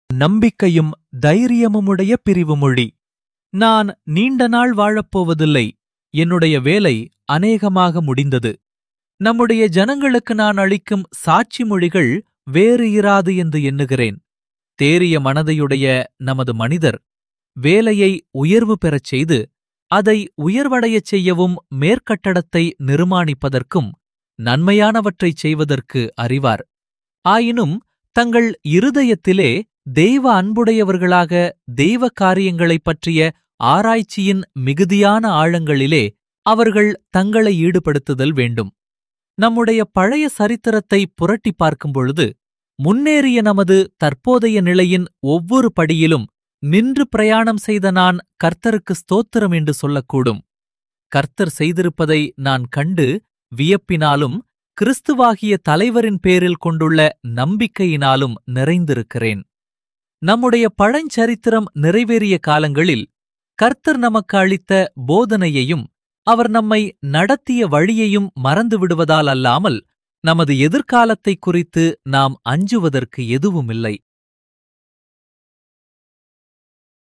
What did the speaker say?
நம்பிக்கையும் தைரியமுமுடைய பிரிவுமொழி நான் நீண்ட நாள் வாழப்போவதில்லை என்னுடைய வேலை அநேகமாக முடிந்தது நம்முடைய ஜனங்களுக்கு நான் அளிக்கும் சாட்சி மொழிகள் வேறு இராது என்று எண்ணுகிறேன் தேறிய மனதையுடைய நமது மனிதர் வேலையை உயர்வு பெறச் செய்து அதை உயர்வடையச் செய்யவும் மேற்கட்டடத்தை நிர்மாணிப்பதற்கும் நன்மையானவற்றைச் செய்வதற்கு அறிவார் ஆயினும் தங்கள் இருதயத்திலே தெய்வ அன்புடையவர்களாக தெய்வ காரியங்களைப் பற்றிய ஆராய்ச்சியின் மிகுதியான ஆழங்களிலே அவர்கள் தங்களை ஈடுபடுத்துதல் வேண்டும் நம்முடைய பழைய சரித்திரத்தை புரட்டி பார்க்கும் பொழுது முன்னேறிய நமது தற்போதைய நிலையின் ஒவ்வொரு படியிலும் நின்று பிரயாணம் செய்த நான் கர்த்தருக்கு ஸ்தோத்திரம் என்று சொல்லக்கூடும் கர்த்தர் செய்திருப்பதை நான் கண்டு வியப்பினாலும் கிறிஸ்துவாகிய தலைவரின் பேரில் கொண்டுள்ள நம்பிக்கையினாலும் நிறைந்திருக்கிறேன் நம்முடைய பழஞ்சரித்திரம் நிறைவேறிய காலங்களில் கர்த்தர் நமக்கு அளித்த போதனையையும் அவர் நம்மை நடத்திய வழியையும் மறந்து விடுவதால் அல்லாமல் நமது எதிர்காலத்தைக் குறித்து நாம் அஞ்சுவதற்கு எதுவுமில்லை